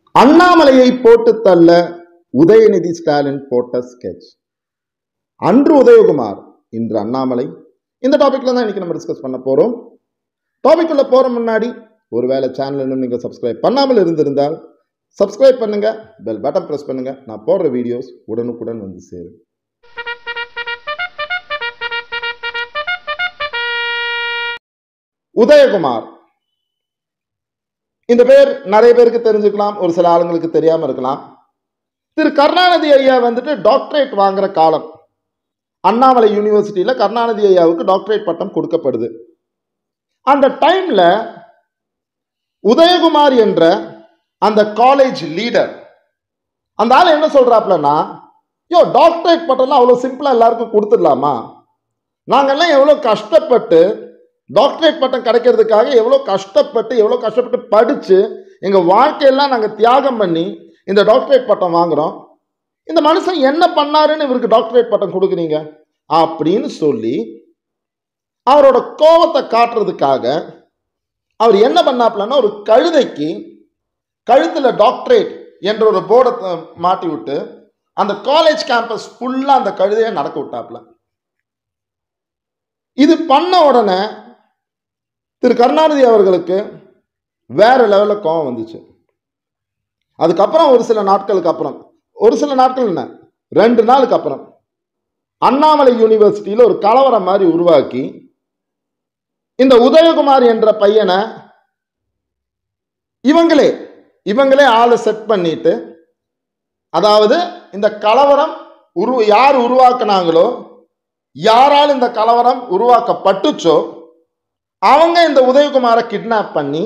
அண்ணாமலையை போட்டு தள்ள உதயநிதி ஸ்டாலின் போட்ட ஸ்கெட்ச் அன்று உதயகுமார் இன்று அண்ணாமலை இந்த டாபிக்ல தான் இன்னைக்கு நம்ம டிஸ்கஸ் பண்ண போறோம் டாபிக் உள்ள போற முன்னாடி ஒருவேளை சேனல் இன்னும் நீங்க சப்ஸ்கிரைப் பண்ணாமல் இருந்திருந்தால் சப்ஸ்கிரைப் பண்ணுங்க பெல் பட்டன் பிரஸ் பண்ணுங்க நான் போடுற வீடியோஸ் உடனுக்குடன் வந்து சேரும் உதயகுமார் இந்த பேர் நிறைய பேருக்கு தெரிஞ்சுக்கலாம் ஒரு சில ஆளுங்களுக்கு தெரியாம இருக்கலாம் திரு கருணாநிதி ஐயா வந்துட்டு டாக்டரேட் வாங்குற காலம் அண்ணாமலை யூனிவர்சிட்டியில கருணாநிதி ஐயாவுக்கு டாக்டரேட் பட்டம் கொடுக்கப்படுது அந்த டைம்ல உதயகுமார் என்ற அந்த காலேஜ் லீடர் அந்த ஆள் என்ன சொல்றாப்லன்னா யோ டாக்டரேட் பட்டம்லாம் அவ்வளோ சிம்பிளா எல்லாருக்கும் கொடுத்துடலாமா நாங்கெல்லாம் எவ்வளோ கஷ்டப்பட்டு டாக்டரேட் பட்டம் கிடைக்கிறதுக்காக எவ்வளோ கஷ்டப்பட்டு எவ்வளோ கஷ்டப்பட்டு படித்து எங்கள் வாழ்க்கையெல்லாம் நாங்கள் தியாகம் பண்ணி இந்த டாக்டரேட் பட்டம் வாங்குறோம் இந்த மனுஷன் என்ன பண்ணாருன்னு இவருக்கு டாக்டரேட் பட்டம் கொடுக்குறீங்க அப்படின்னு சொல்லி அவரோட கோபத்தை காட்டுறதுக்காக அவர் என்ன பண்ணாப்லன்னா ஒரு கழுதைக்கு கழுத்தில் டாக்டரேட் என்ற ஒரு போர்டை மாட்டி விட்டு அந்த காலேஜ் கேம்பஸ் ஃபுல்லாக அந்த கழுதையை நடக்க விட்டாப்ல இது பண்ண உடனே திரு கருணாநிதி அவர்களுக்கு வேற லெவலில் கோவம் வந்துச்சு அதுக்கப்புறம் ஒரு சில நாட்களுக்கு அப்புறம் ஒரு சில நாட்கள் என்ன ரெண்டு நாளுக்கு அப்புறம் அண்ணாமலை யூனிவர்சிட்டியில் ஒரு கலவரம் மாதிரி உருவாக்கி இந்த உதயகுமார் என்ற பையனை இவங்களே இவங்களே ஆளை செட் பண்ணிட்டு அதாவது இந்த கலவரம் உரு யார் உருவாக்குனாங்களோ யாரால் இந்த கலவரம் உருவாக்கப்பட்டுச்சோ அவங்க இந்த உதயகுமாரை கிட்னாப் பண்ணி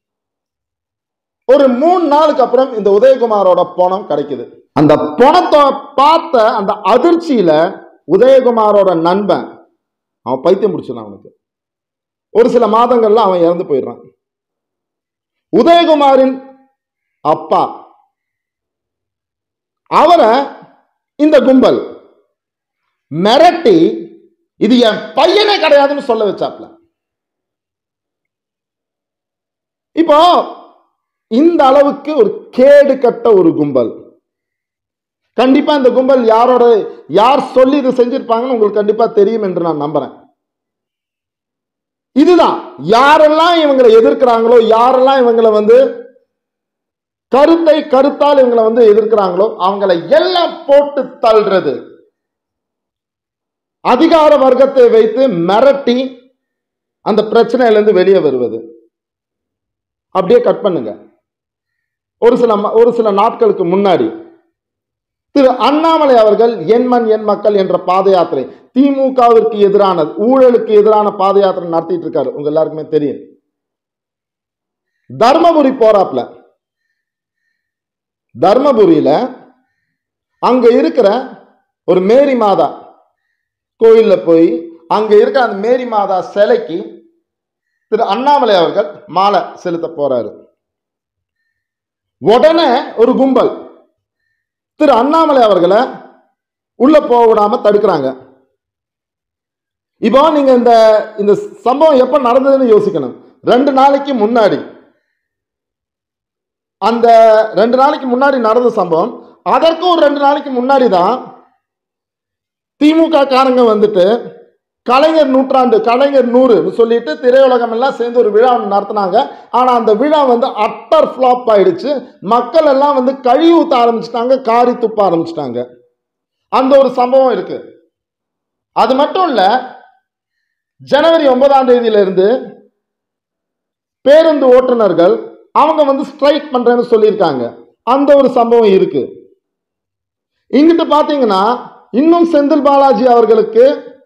ஒரு மூணு நாளுக்கு அப்புறம் இந்த உதயகுமாரோட பணம் கிடைக்குது அந்த பணத்தை பார்த்த அந்த அதிர்ச்சியில உதயகுமாரோட நண்பன் அவன் பைத்தியம் பிடிச்சான் அவனுக்கு ஒரு சில மாதங்கள்ல அவன் இறந்து போயிடுறான் உதயகுமாரின் அப்பா அவரை இந்த கும்பல் மிரட்டி இது என் பையனே கிடையாதுன்னு சொல்ல வச்சாப்ல இப்போ இந்த அளவுக்கு ஒரு கேடு கட்ட ஒரு கும்பல் கண்டிப்பா இந்த கும்பல் யாரோட யார் சொல்லி இதை செஞ்சிருப்பாங்கன்னு உங்களுக்கு கண்டிப்பா தெரியும் என்று நான் நம்புறேன் இதுதான் யாரெல்லாம் இவங்களை எதிர்க்கிறாங்களோ யாரெல்லாம் இவங்களை வந்து கருத்தை கருத்தால் இவங்களை வந்து எதிர்க்கிறாங்களோ அவங்களை எல்லாம் போட்டு தள்ளுறது அதிகார வர்க்கத்தை வைத்து மிரட்டி அந்த பிரச்சனையிலேருந்து வெளியே வருவது அப்படியே கட் பண்ணுங்க ஒரு சில ம- ஒரு சில நாட்களுக்கு முன்னாடி திரு அண்ணாமலை அவர்கள் என் மண் என் மக்கள் என்ற பாத யாத்திரை திமுகவிற்கு எதிரான ஊழலுக்கு எதிரான பாத யாத்திரை நடத்திட்டு இருக்காரு உங்க எல்லாருக்குமே தெரியும் தர்மபுரி போறாப்ல தர்மபுரியில அங்க இருக்கிற ஒரு மேரி மாதா கோயில்ல போய் அங்க இருக்கிற அந்த மேரி மாதா சிலைக்கு திரு அண்ணாமலை அவர்கள் மாலை செலுத்த போறாரு உடனே ஒரு கும்பல் திரு அண்ணாமலை அவர்களை உள்ள போக விடாம தடுக்கிறாங்க இப்போ நீங்க இந்த இந்த சம்பவம் எப்ப நடந்ததுன்னு யோசிக்கணும் ரெண்டு நாளைக்கு முன்னாடி அந்த ரெண்டு நாளைக்கு முன்னாடி நடந்த சம்பவம் அதற்கும் ஒரு ரெண்டு நாளைக்கு முன்னாடி தான் திமுக காரங்க வந்துட்டு கலைஞர் நூற்றாண்டு கலைஞர் நூறுன்னு சொல்லிட்டு திரையுலகம் எல்லாம் சேர்ந்து ஒரு விழா ஒண்ணு நடத்துனாங்க ஆனா அந்த விழா வந்து அட்டர் ஃப்ளாப் ஆயிடுச்சு மக்கள் எல்லாம் வந்து கழுவி ஊத்த ஆரம்பிச்சிட்டாங்க காரி துப்ப ஆரம்பிச்சிட்டாங்க அந்த ஒரு சம்பவம் இருக்கு அது மட்டும் இல்ல ஜனவரி ஒன்பதாம் தேதியில இருந்து பேருந்து ஓட்டுநர்கள் அவங்க வந்து ஸ்ட்ரைக் பண்றேன்னு சொல்லியிருக்காங்க அந்த ஒரு சம்பவம் இருக்கு இங்கிட்டு பாத்தீங்கன்னா இன்னும் செந்தில் பாலாஜி அவர்களுக்கு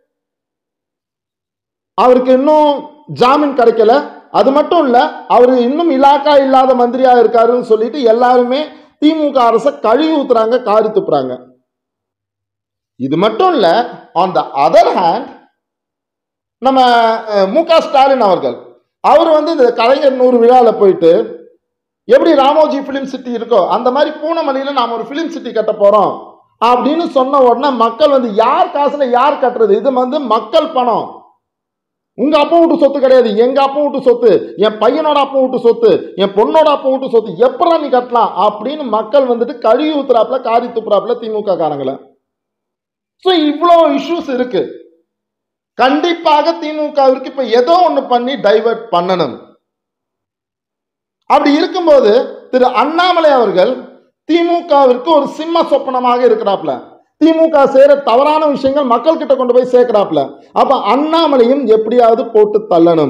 அவருக்கு இன்னும் ஜாமீன் கிடைக்கல அது மட்டும் இல்ல அவர் இன்னும் இலாக்கா இல்லாத மந்திரியா இருக்காருன்னு சொல்லிட்டு எல்லாருமே திமுக அரசை கழுவி ஊத்துறாங்க காரி துப்புறாங்க இது மட்டும் இல்ல ஆன் த அதர் ஹேண்ட் நம்ம அஹ், மு க ஸ்டாலின் அவர்கள் அவர் வந்து இந்த கலைஞர் நூறு விழாவில் போயிட்டு எப்படி ராமோஜி ஃபிலிம் சிட்டி இருக்கோ அந்த மாதிரி பூனமல்லியில நாம ஒரு ஃபிலிம் சிட்டி கட்ட போறோம் அப்படின்னு சொன்ன உடனே மக்கள் வந்து யார் காசுல யார் கட்டுறது இது வந்து மக்கள் பணம் உங்க அப்பா வீட்டு சொத்து கிடையாது எங்க அப்பா வீட்டு சொத்து என் பையனோட அப்பா வீட்டு சொத்து என் பொண்ணோட அப்பா வீட்டு சொத்து எப்படா நீ கட்டலாம் அப்படின்னு மக்கள் வந்துட்டு கழுவி ஊத்துறாப்புல காரி துப்புறாப்புல திமுக காரங்களை ஸோ இவ்வளோ இஷ்யூஸ் இருக்கு கண்டிப்பாக திமுகவிற்கு இப்ப ஏதோ ஒண்ணு பண்ணி டைவர்ட் பண்ணணும் அப்படி இருக்கும்போது திரு அண்ணாமலை அவர்கள் திமுகவிற்கு ஒரு சிம்ம சொப்பனமாக இருக்கிறாப்ல திமுக செய்யற தவறான விஷயங்கள் மக்கள் கிட்ட கொண்டு போய் சேர்க்கிறாப்ல அப்ப அண்ணாமலையும் எப்படியாவது போட்டு தள்ளணும்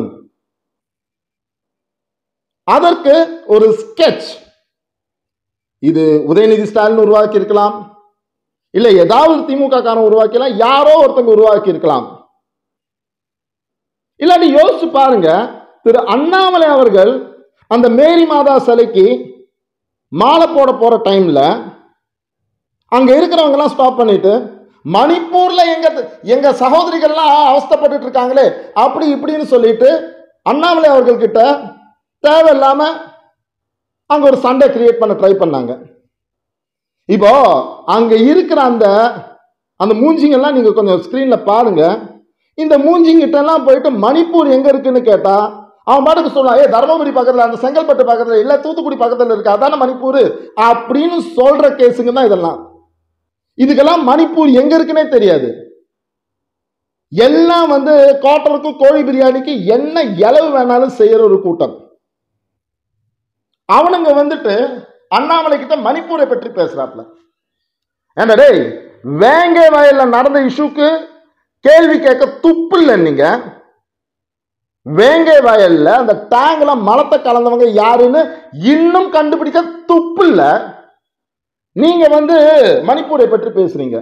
அதற்கு ஒரு ஸ்கெட்ச் இது உதயநிதி ஸ்டாலின் உருவாக்கி இருக்கலாம் இல்ல ஏதாவது திமுக காரன் உருவாக்கலாம் யாரோ ஒருத்தங்க உருவாக்கி இருக்கலாம் இல்லாட்டி யோசிச்சு பாருங்க திரு அண்ணாமலை அவர்கள் அந்த மேரி மாதா சிலைக்கு மாலை போட போற டைம்ல அங்க இருக்கிறவங்க எல்லாம் ஸ்டாப் பண்ணிட்டு மணிப்பூர்ல எங்க எங்க சகோதரிகள்லாம் அவஸ்தைப்பட்டுட்டு இருக்காங்களே அப்படி இப்படின்னு சொல்லிட்டு அண்ணாமலை அவர்கள் கிட்ட தேவையில்லாம அங்க ஒரு சண்டை கிரியேட் பண்ண ட்ரை பண்ணாங்க இப்போ அங்க இருக்கிற அந்த அந்த மூஞ்சிங்கெல்லாம் நீங்க கொஞ்சம் ஸ்கிரீன்ல பாருங்க இந்த மூஞ்சிங்கிட்ட எல்லாம் போயிட்டு மணிப்பூர் எங்க இருக்குன்னு கேட்டா அவன் பாட்டுக்கு சொல்லுவான் ஏ தருமபுரி பக்கத்துல அந்த செங்கல்பட்டு பக்கத்துல இல்ல தூத்துக்குடி பக்கத்துல இருக்கு அதான மணிப்பூர் அப்படின்னு சொல்ற கேஸுங்க தான் இதெல்லாம் இதுக்கெல்லாம் மணிப்பூர் எங்க இருக்குன்னே தெரியாது எல்லாம் வந்து குவார்டருக்கும் கோழி பிரியாணிக்கு என்ன இலவு வேணாலும் செய்யற ஒரு கூட்டம் அவனுங்க வந்துட்டு அண்ணாமலை கிட்ட மணிப்பூரை பற்றி பேசுறாப்ல ஏண்டா டேய் வேங்கை வயல்ல நடந்த இஷ்யூக்கு கேள்வி கேட்க துப்பு இல்லை நீங்க வேங்கை வயல்ல அந்த டேங்க்ல மலத்தை கலந்தவங்க யாருன்னு இன்னும் கண்டுபிடிக்க துப்பு இல்ல நீங்க வந்து மணிப்பூரை பற்றி பேசுறீங்க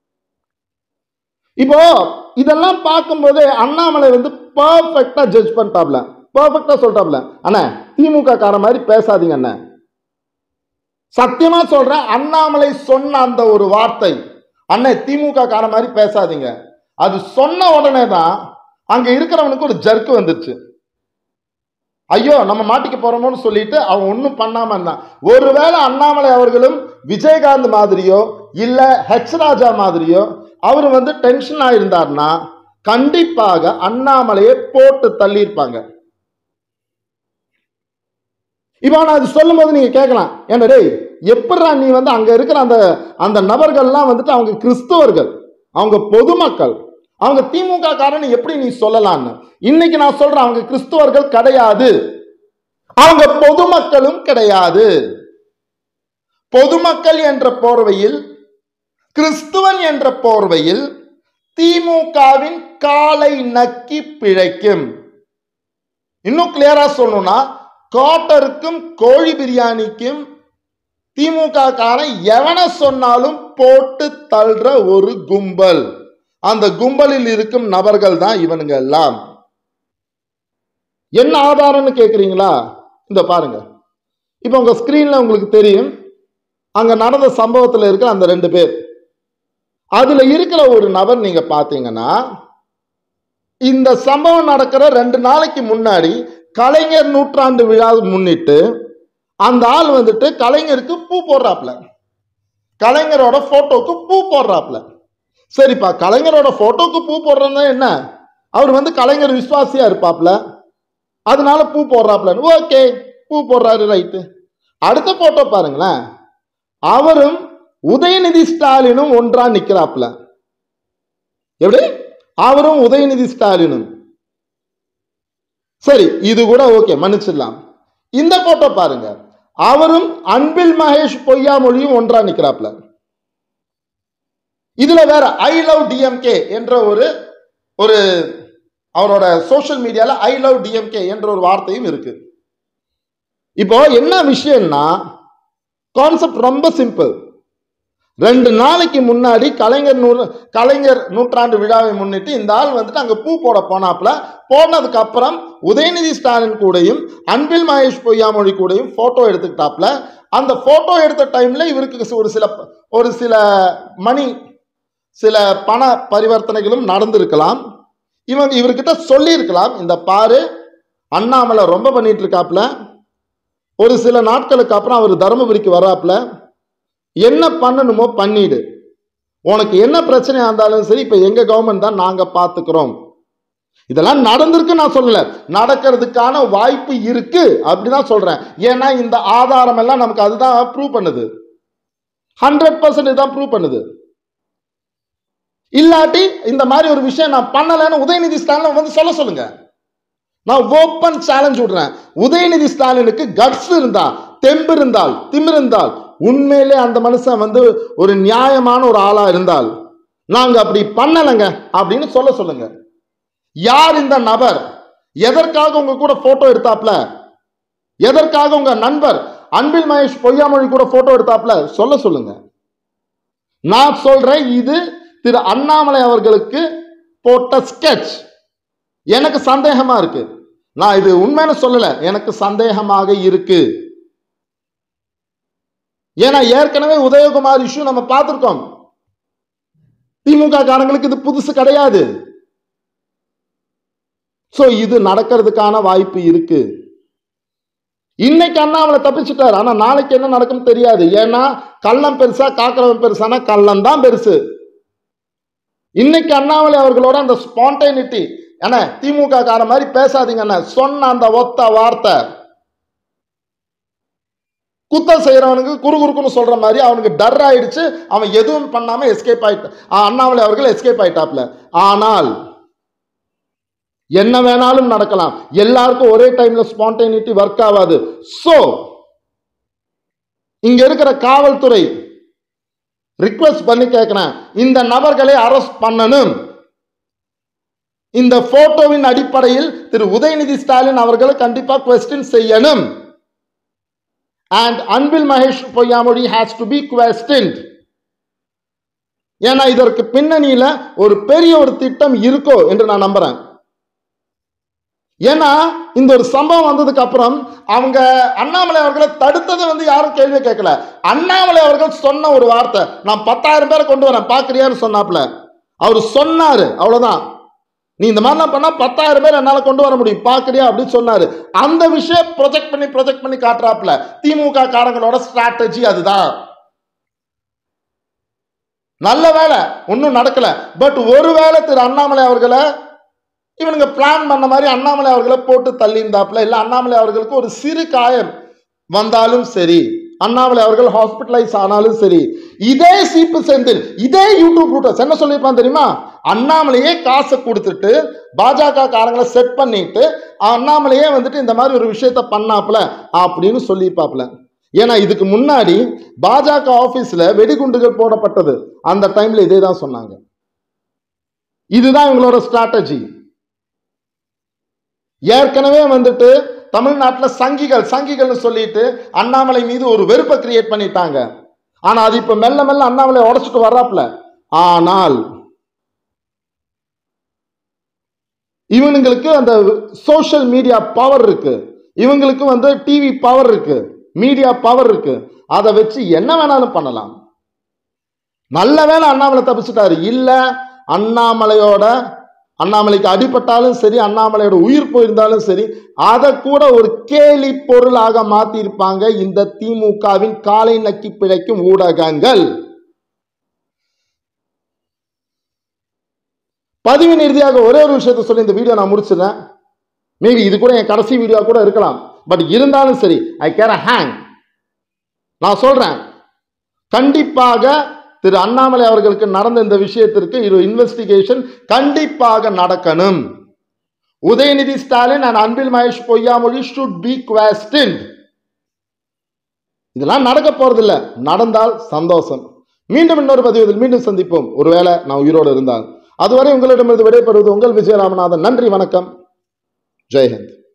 இப்போ இதெல்லாம் பார்க்கும்போது அண்ணாமலை வந்து பர்ஃபெக்டா ஜட்ஜ் பண்ணிட்டாப்ல பர்ஃபெக்டா சொல்லிட்டாப்ல அண்ணா திமுக கார மாதிரி பேசாதீங்க அண்ணா சத்தியமா சொல்றேன் அண்ணாமலை சொன்ன அந்த ஒரு வார்த்தை அண்ணே திமுக கார மாதிரி பேசாதீங்க அது சொன்ன உடனே தான் அங்க இருக்கிறவனுக்கு ஒரு ஜர்க்கு வந்துருச்சு ஐயோ நம்ம மாட்டிக்க போறோமோன்னு சொல்லிட்டு அவன் ஒன்றும் பண்ணாம இருந்தான் ஒருவேளை அண்ணாமலை அவர்களும் விஜயகாந்த் மாதிரியோ இல்ல ஹெச் ராஜா மாதிரியோ அவர் வந்து டென்ஷன் ஆயிருந்தார்னா கண்டிப்பாக அண்ணாமலையை போட்டு தள்ளியிருப்பாங்க இப்போ நான் அது சொல்லும்போது நீங்க கேட்கலாம் ஏன்னா டேய் எப்படிடா நீ வந்து அங்க இருக்கிற அந்த அந்த நபர்கள்லாம் வந்துட்டு அவங்க கிறிஸ்தவர்கள் அவங்க பொதுமக்கள் அவங்க திமுக காரன் எப்படி நீ சொல்லலாம்னு இன்னைக்கு நான் சொல்றேன் அவங்க கிறிஸ்தவர்கள் கிடையாது அவங்க பொதுமக்களும் கிடையாது பொதுமக்கள் என்ற போர்வையில் கிறிஸ்துவன் என்ற போர்வையில் திமுகவின் காலை நக்கி பிழைக்கும் இன்னும் கிளியரா சொல்லணும்னா காட்டருக்கும் கோழி பிரியாணிக்கும் திமுக காரன் எவனை சொன்னாலும் போட்டு தள்ளுற ஒரு கும்பல் அந்த கும்பலில் இருக்கும் நபர்கள் தான் இவனுங்க எல்லாம் என்ன ஆதாரம்னு கேக்குறீங்களா இந்த பாருங்க இப்போ உங்க ஸ்கிரீன்ல உங்களுக்கு தெரியும் அங்க நடந்த சம்பவத்துல இருக்கிற அந்த ரெண்டு பேர் அதுல இருக்கிற ஒரு நபர் நீங்க பாத்தீங்கன்னா இந்த சம்பவம் நடக்கிற ரெண்டு நாளைக்கு முன்னாடி கலைஞர் நூற்றாண்டு விழா முன்னிட்டு அந்த ஆள் வந்துட்டு கலைஞருக்கு பூ போடுறாப்ல கலைஞரோட போட்டோக்கு பூ போடுறாப்ல சரிப்பா கலைஞரோட போட்டோக்கு பூ போடுறதுனா என்ன அவர் வந்து கலைஞர் விசுவாசியா இருப்பாப்ல அதனால பூ போடுறாப்லன்னு ஓகே பூ போடுறாரு ரைட்டு அடுத்த போட்டோ பாருங்களேன் அவரும் உதயநிதி ஸ்டாலினும் ஒன்றா நிக்கிறாப்ல எப்படி அவரும் உதயநிதி ஸ்டாலினும் சரி இது கூட ஓகே மன்னிச்சிடலாம் இந்த போட்டோ பாருங்க அவரும் அன்பில் மகேஷ் பொய்யாமொழியும் ஒன்றா நிக்கிறாப்ல இதுல வேற ஐ லவ் டிஎம்கே என்ற ஒரு ஒரு அவரோட சோஷியல் மீடியால ஐ லவ் டிஎம்கே என்ற ஒரு வார்த்தையும் இருக்கு இப்போ என்ன விஷயம்னா கான்செப்ட் ரொம்ப சிம்பிள் ரெண்டு நாளைக்கு முன்னாடி கலைஞர் நூறு கலைஞர் நூற்றாண்டு விழாவை முன்னிட்டு இந்த ஆள் வந்துட்டு அங்க பூ போட போனாப்ல போனதுக்கு அப்புறம் உதயநிதி ஸ்டாலின் கூடயும் அன்பில் மகேஷ் பொய்யாமொழி கூடயும் போட்டோ எடுத்துக்கிட்டாப்ல அந்த போட்டோ எடுத்த டைம்ல இவருக்கு ஒரு சில ஒரு சில மணி சில பண பரிவர்த்தனைகளும் நடந்திருக்கலாம் இவங்க இவர்கிட்ட சொல்லியிருக்கலாம் இந்த பாரு அண்ணாமலை ரொம்ப பண்ணிட்டு இருக்காப்ல ஒரு சில நாட்களுக்கு அப்புறம் அவர் தருமபுரிக்கு வராப்ல என்ன பண்ணணுமோ பண்ணிடு உனக்கு என்ன பிரச்சனையா இருந்தாலும் சரி இப்ப எங்க கவர்மெண்ட் தான் நாங்க பாத்துக்கிறோம் இதெல்லாம் நடந்திருக்கு நான் சொல்லல நடக்கிறதுக்கான வாய்ப்பு இருக்கு அப்படிதான் சொல்றேன் ஏன்னா இந்த ஆதாரம் எல்லாம் நமக்கு அதுதான் ப்ரூவ் பண்ணுது ஹண்ட்ரட் பர்சன்ட் இதான் ப்ரூவ் பண்ணுது இல்லாட்டி இந்த மாதிரி ஒரு விஷயம் நான் பண்ணலைன்னு உதயநிதி ஸ்டாலின் வந்து சொல்ல சொல்லுங்க நான் ஓப்பன் சேலஞ்ச் விடுறேன் உதயநிதி ஸ்டாலினுக்கு கட்ஸ் இருந்தா தெம்பு இருந்தால் திமிருந்தால் உண்மையிலே அந்த மனுஷன் வந்து ஒரு நியாயமான ஒரு ஆளா இருந்தால் நாங்க அப்படி பண்ணலைங்க அப்படின்னு சொல்ல சொல்லுங்க யார் இந்த நபர் எதற்காக உங்க கூட போட்டோ எடுத்தாப்ல எதற்காக உங்க நண்பர் அன்பில் மகேஷ் பொய்யாமொழி கூட போட்டோ எடுத்தாப்ல சொல்ல சொல்லுங்க நான் சொல்றேன் இது திரு அண்ணாமலை அவர்களுக்கு போட்ட ஸ்கெட்ச் எனக்கு சந்தேகமா இருக்கு நான் இது உண்மைன்னு சொல்லல எனக்கு சந்தேகமாக இருக்கு ஏன்னா ஏற்கனவே உதயகுமார் இஷ்யூ நம்ம பார்த்திருக்கோம் திமுக காரங்களுக்கு இது புதுசு கிடையாது சோ இது நடக்கிறதுக்கான வாய்ப்பு இருக்கு இன்னைக்கு அண்ணாமலை தப்பிச்சிட்டாரு ஆனா நாளைக்கு என்ன நடக்கும் தெரியாது ஏன்னா கள்ளம் பெருசா காக்கிறவன் பெருசானா கள்ளம் தான் பெருசு இன்னைக்கு அண்ணாமலை அவர்களோட அந்த ஸ்பான்டைனிட்டி என்ன திமுக கார மாதிரி பேசாதீங்க அண்ணா சொன்ன அந்த ஒத்த வார்த்தை குத்தம் செய்யறவனுக்கு குறு குறுக்குன்னு சொல்ற மாதிரி அவனுக்கு டர் ஆயிடுச்சு அவன் எதுவும் பண்ணாம எஸ்கேப் ஆயிட்ட அண்ணாமலை அவர்கள் எஸ்கேப் ஆயிட்டாப்ல ஆனால் என்ன வேணாலும் நடக்கலாம் எல்லாருக்கும் ஒரே டைம்ல ஸ்பான்டைனிட்டி ஒர்க் ஆகாது சோ இங்க இருக்கிற காவல்துறை ரிக்வெஸ்ட் பண்ணி கேட்கிறேன் இந்த நபர்களை அரெஸ்ட் பண்ணணும் இந்த போட்டோவின் அடிப்படையில் திரு உதயநிதி ஸ்டாலின் அவர்களை கண்டிப்பா கொஸ்டின் செய்யணும் and Anbil Mahesh Poyyamozhi has to be questioned ஏன்னா இதற்கு பின்னணியில ஒரு பெரிய ஒரு திட்டம் இருக்கோ என்று நான் நம்புறேன் ஏன்னா இந்த ஒரு சம்பவம் வந்ததுக்கு அப்புறம் அவங்க அண்ணாமலை அவர்களை தடுத்ததை வந்து யாரும் கேள்வி கேட்கல அண்ணாமலை அவர்கள் சொன்ன ஒரு வார்த்தை நான் பத்தாயிரம் பேரை கொண்டு வரேன் பாக்குறியான்னு சொன்னாப்ல அவர் சொன்னாரு அவ்வளவுதான் நீ இந்த மாதிரிலாம் பண்ணா பத்தாயிரம் பேர் என்னால கொண்டு வர முடியும் பாக்குறியா அப்படின்னு சொன்னாரு அந்த விஷயம் ப்ரொஜெக்ட் பண்ணி ப்ரொஜெக்ட் பண்ணி காட்டுறாப்ல திமுக காரங்களோட ஸ்ட்ராட்டஜி அதுதான் நல்ல வேலை ஒன்றும் நடக்கல பட் ஒருவேளை திரு அண்ணாமலை அவர்களை இவனுங்க பிளான் பண்ண மாதிரி அண்ணாமலை அவர்களை போட்டு தள்ளியிருந்தாப்புல இல்லை அண்ணாமலை அவர்களுக்கு ஒரு சிறு காயம் வந்தாலும் சரி அண்ணாமலை அவர்கள் ஹாஸ்பிட்டலைஸ் ஆனாலும் சரி இதே சீப்பு செந்தில் இதே யூடியூப் ரூட்டர்ஸ் என்ன சொல்லியிருப்பான் தெரியுமா அண்ணாமலையே காசை கொடுத்துட்டு பாஜக காரங்களை செட் பண்ணிட்டு அண்ணாமலையே வந்துட்டு இந்த மாதிரி ஒரு விஷயத்த பண்ணாப்புல அப்படின்னு சொல்லியிருப்பாப்புல ஏன்னா இதுக்கு முன்னாடி பாஜக ஆபீஸ்ல வெடிகுண்டுகள் போடப்பட்டது அந்த டைம்ல இதே தான் சொன்னாங்க இதுதான் இவங்களோட ஸ்ட்ராட்டஜி ஏற்கனவே வந்துட்டு தமிழ்நாட்டில் சங்கிகள் சங்கிகள்னு சொல்லிட்டு அண்ணாமலை மீது ஒரு வெறுப்பை கிரியேட் பண்ணிட்டாங்க ஆனா அது இப்ப மெல்ல மெல்ல அண்ணாமலை உடைச்சிட்டு வர்றாப்ல ஆனால் இவனுங்களுக்கு அந்த சோஷியல் மீடியா பவர் இருக்கு இவங்களுக்கு வந்து டிவி பவர் இருக்கு மீடியா பவர் இருக்கு அதை வச்சு என்ன வேணாலும் பண்ணலாம் நல்ல வேளை அண்ணாமலை தப்பிச்சிட்டாரு இல்ல அண்ணாமலையோட அண்ணாமலைக்கு அடிபட்டாலும் சரி அண்ணாமலையோட உயிர் போயிருந்தாலும் சரி அதை கூட ஒரு கேலி பொருளாக மாத்திருப்பாங்க இந்த திமுகவின் காலை நக்கி பிழைக்கும் ஊடகங்கள் பதிவின் இறுதியாக ஒரே ஒரு விஷயத்த சொல்லி இந்த வீடியோ நான் முடிச்சிடுறேன் மேபி இது கூட என் கடைசி வீடியோ கூட இருக்கலாம் பட் இருந்தாலும் சரி ஐ கேர் ஹேங் நான் சொல்றேன் கண்டிப்பாக திரு அண்ணாமலை அவர்களுக்கு நடந்த இந்த விஷயத்திற்கு ஒரு இன்வெஸ்டிகேஷன் கண்டிப்பாக நடக்கணும் Udhayanidhi Stalin and Anbil Mahesh Poyyamozhi should be questioned இதெல்லாம் நடக்க போறதில்ல நடந்தால் சந்தோஷம் மீண்டும் இன்னொரு பதிவில் மீண்டும் சந்திப்போம் ஒருவேளை நான் உயிரோடு இருந்தால் அதுவரை உங்களிடமிருந்து விடைபெறுவது உங்கள் விஜயராமநாதன் நன்றி வணக்கம் ஜெய்ஹிந்த்